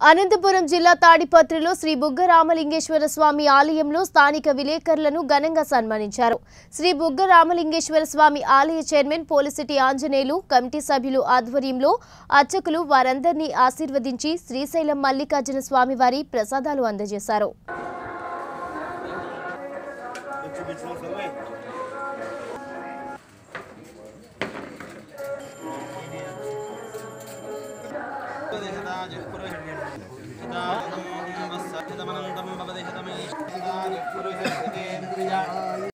అనంతపురం జిల్లా తాడిపత్రిలో శ్రీ బుగ్గ రామలింగేశ్వర స్వామి ఆలయంలో స్థానిక విలేకరులను ఘనంగా సన్మానించారు శ్రీ బుగ్గ రామలింగేశ్వర స్వామి ఆలయ చైర్మన్ పోలిసిటి ఆంజనేయులు కమిటీ సభ్యులు ఆధ్వర్యంలో అర్చకులు వారందరినీ ఆశీర్వదించి శ్రీశైలం మల్లికార్జున స్వామి వారి ప్రసాదాలు అందజేశారు పురుష